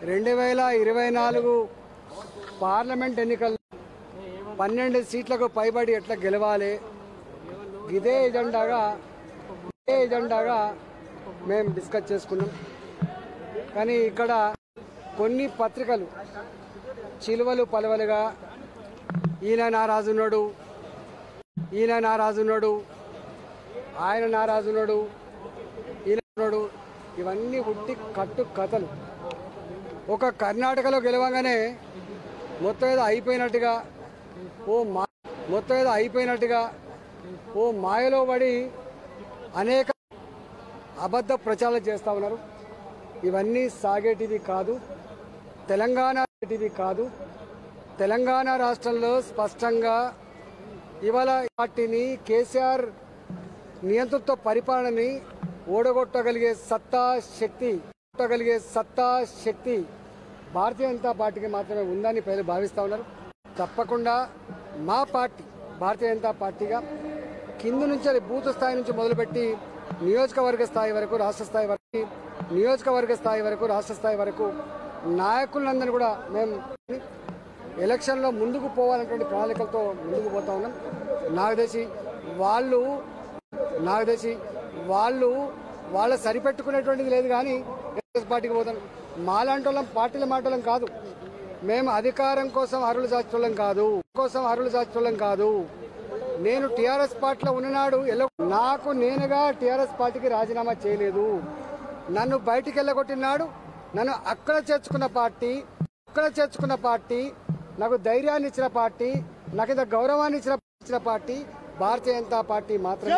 రెండు వేల ఇరవై నాలుగు పార్లమెంట్ ఎన్నికల్లో పన్నెండు సీట్లకు పైబడి ఎట్లా గెలవాలి ఇదే ఎజెండాగా ఇదే ఎజెండాగా మేము డిస్కస్ చేసుకున్నాం కానీ ఇక్కడ కొన్ని పత్రికలు చిలువలు పలవలుగా ఈయన నా రాజున్నాడు ఈయన నా రాజున్నాడు ఆయన నా రాజున్నాడు ఈయన ఉన్నాడు ఇవన్నీ ఉట్టి కట్టు కథలు ఒక కర్ణాటకలో గెలవగానే మొత్తం ఏదో అయిపోయినట్టుగా ఓ మా మొత్తం ఏదో అయిపోయినట్టుగా ఓ మాయలో పడి అనేక అబద్ధ ప్రచారాలు చేస్తూ ఉన్నారు ఇవన్నీ సాగేటివి కాదు తెలంగాణ టీవీ కాదు తెలంగాణ రాష్ట్రంలో స్పష్టంగా ఇవాళ పార్టీని కేసీఆర్ నియంతృత్వ పరిపాలనని ఓడగొట్టగలిగే సత్తా శక్తి కొట్టగలిగే సత్తా శక్తి భారతీయ జనతా పార్టీకి మాత్రమే ఉందని ప్రజలు భావిస్తా ఉన్నారు తప్పకుండా మా పార్టీ భారతీయ జనతా పార్టీగా కింద నుంచి అది బూత్ స్థాయి నుంచి మొదలుపెట్టి నియోజకవర్గ స్థాయి వరకు రాష్ట్ర స్థాయి వరకు నియోజకవర్గ స్థాయి వరకు రాష్ట్ర స్థాయి వరకు నాయకులందరినీ కూడా మేము ఎలక్షన్లో ముందుకు పోవాలనేటువంటి ప్రణాళికలతో ముందుకు పోతా ఉన్నాం నాకు తెలిసి వాళ్ళు నాకు తెలిసి వాళ్ళు వాళ్ళ సరిపెట్టుకునేటువంటిది లేదు కానీ కాంగ్రెస్ పార్టీకి పోతాం మాలాంటి వాళ్ళం పార్టీల మాటలం కాదు మేము అధికారం కోసం అరులు చాచోళ్ళం కాదు కోసం అరులు చాచోళ్ళం కాదు నేను టీఆర్ఎస్ పార్టీలో ఉన్ననాడు ఎలా నాకు నేనుగా టీఆర్ఎస్ పార్టీకి రాజీనామా చేయలేదు నన్ను బయటికి వెళ్ళగొట్టినాడు నన్ను అక్కడ చేర్చుకున్న పార్టీ అక్కడ చేర్చుకున్న పార్టీ నాకు ధైర్యాన్ని ఇచ్చిన పార్టీ నాకు ఇంత గౌరవాన్ని ఇచ్చిన ఇచ్చిన పార్టీ భారతీయ జనతా పార్టీ మాత్రమే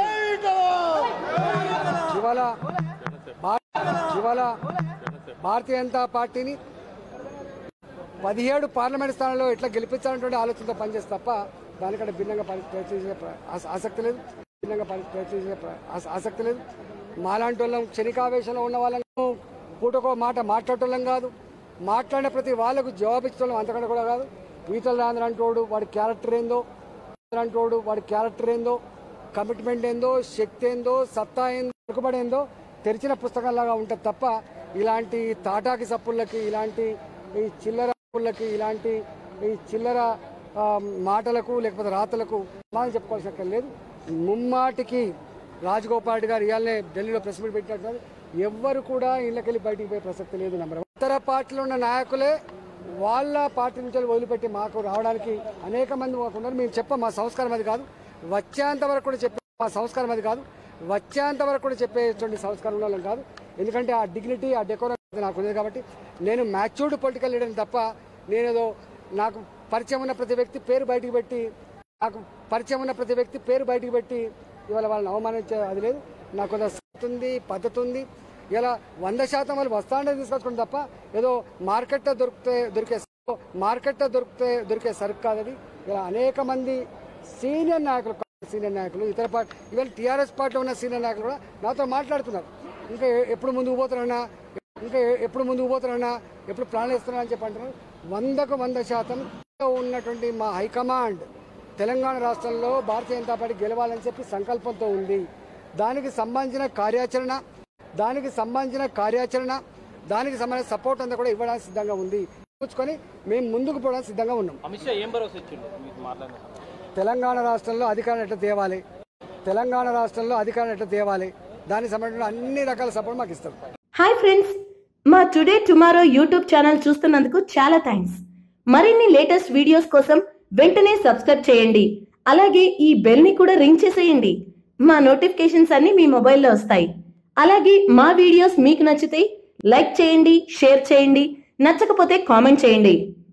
ఇవాళ భా- ఇవాళ భారతీయ జనతా పార్టీని పదిహేడు పార్లమెంట్ స్థానాల్లో ఎట్లా గెలిపించాలనేటువంటి ఆలోచనతో పనిచేస్తే తప్ప దానికంటే భిన్నంగా పని- ప్రయత్నించే ప్ర- ఆస- ఆసక్తి లేదు భిన్నంగా పని- ప్రయత్నించే ప్ర- ఆస- ఆసక్తి లేదు మాలాంటి వాళ్ళం క్షణికావేశంలో ఉన్న వాళ్ళము పూటకో మాట మాట్లాడటం కాదు మాట్లాడిన ప్రతి వాళ్ళకు జవాబు ఇచ్చడం అంతకంటే కూడా కాదు ఈతల రాంధ్ర అంటోడు వాడి క్యారెక్టర్ ఏందో అంటోడు వాడి క్యారెక్టర్ ఏందో కమిట్మెంట్ ఏందో శక్తి ఏందో సత్తా ఏందో పలుకుబడి ఏందో తెరిచిన పుస్తకంలాగా ఉంటుంది తప్ప ఇలాంటి తాటాకి సప్పుళ్ళకి ఇలాంటి ఈ చిల్లర సప్పుళ్ళకి ఇలాంటి ఈ చిల్లర ఆ, మాటలకు లేకపోతే రాతలకు సమాధానం చెప్పుకోవాల్సిన అక్కర లేదు ముమ్మాటికి రాజగోపాల్ రెడ్డి గారు ఇవాళనే ఢిల్లీలో ప్రెస్ మీట్ పెట్టినట్టున్నారు ఎవ్వరు కూడా ఇళ్ళకెళ్ళి బయటికి పోయే ప్రసక్తి లేదు నెంబర్ వన్. ఇతర పార్టీలో ఉన్న నాయకులే వాళ్ళ పార్టీ నుంచి వదిలిపెట్టి మాకు రావడానికి అనేక మంది మాకు ఉన్నారు మేము చెప్పాం మా సంస్కారం అది కాదు వచ్చేంత వరకు కూడా చెప్పే మా సంస్కారం అది కాదు వచ్చేంత వరకు కూడా చెప్పేటువంటి సంస్కారం ఉన్న వాళ్ళం కాదు ఎందుకంటే ఆ డిగ్నిటీ ఆ డెకోరం నాకు ఉంది కాబట్టి నేను మ్యాచ్యూర్డ్ పొలిటికల్ లీడర్ని తప్ప నేనేదో నాకు పరిచయం ఉన్న ప్రతి వ్యక్తి పేరు బయటికి పెట్టి నాకు పరిచయం ఉన్న ప్రతి వ్యక్తి పేరు బయటికి పెట్టి ఇవాళ వాళ్ళని అవమానించే అది లేదు నాకు కొంత సత్తు ఉంది పద్ధతి ఉంది ఇలా వంద శాతం వాళ్ళు వస్తాండే తీసుకొచ్చుకోండి తప్ప ఏదో మార్కెట్లో దొరికితే దొరికే మార్కెట్లో దొరికితే దొరికే సరుకు కాదది ఇలా అనేక మంది సీనియర్ నాయకులు సీనియర్ నాయకులు ఇతర పార్టీ ఈవెన్ టీఆర్ఎస్ పార్టీలో ఉన్న సీనియర్ నాయకులు కూడా నాతో మాట్లాడుతున్నారు ఇంకా ఎ- ఎప్పుడు ముందుకు పోతారన్నా ఇంకా ఎ- ఎప్పుడు ముందుకు పోతారన్నా ఎప్పుడు ప్లాన్ వేస్తారన్నా అని చెప్పి అంటున్నారు వందకు వంద శాతం ఉన్నటువంటి మా హైకమాండ్ తెలంగాణ రాష్ట్రంలో భారతీయ జనతా పార్టీ గెలవాలని చెప్పి సంకల్పంతో ఉంది దానికి సంబంధించిన కార్యాచరణ దానికి సంబంధించిన కార్యాచరణ దానికి సంబంధించిన సపోర్ట్ అంతా కూడా ఇవ్వడానికి సిద్ధంగా ఉంది కూర్చుకొని మేము ముందుకు పోవడానికి సిద్ధంగా ఉన్నాం అమిత్ షా ఏం భరోసా ఇచ్చిండు మీకు మాట్లాడిన తెలంగాణ రాష్ట్రంలో అధికారం ఎట్లా తేవాలి తెలంగాణ రాష్ట్రంలో అధికారం ఎట్లా తేవాలి దానికి సంబంధించిన అన్ని రకాల సపోర్ట్ మాకు ఇస్తారు హాయ్ ఫ్రెండ్స్ మా టుడే టుమారో యూట్యూబ్ ఛానల్ చూస్తున్నందుకు చాలా థ్యాంక్స్ మరిన్ని లేటెస్ట్ వీడియోస్ కోసం వెంటనే సబ్స్క్రైబ్ చేయండి అలాగే ఈ బెల్ ని కూడా రింగ్ చేసేయండి మా నోటిఫికేషన్స్ అన్ని మీ మొబైల్లో వస్తాయి అలాగే మా వీడియోస్ మీకు నచ్చితే లైక్ చేయండి షేర్ చేయండి నచ్చకపోతే కామెంట్ చేయండి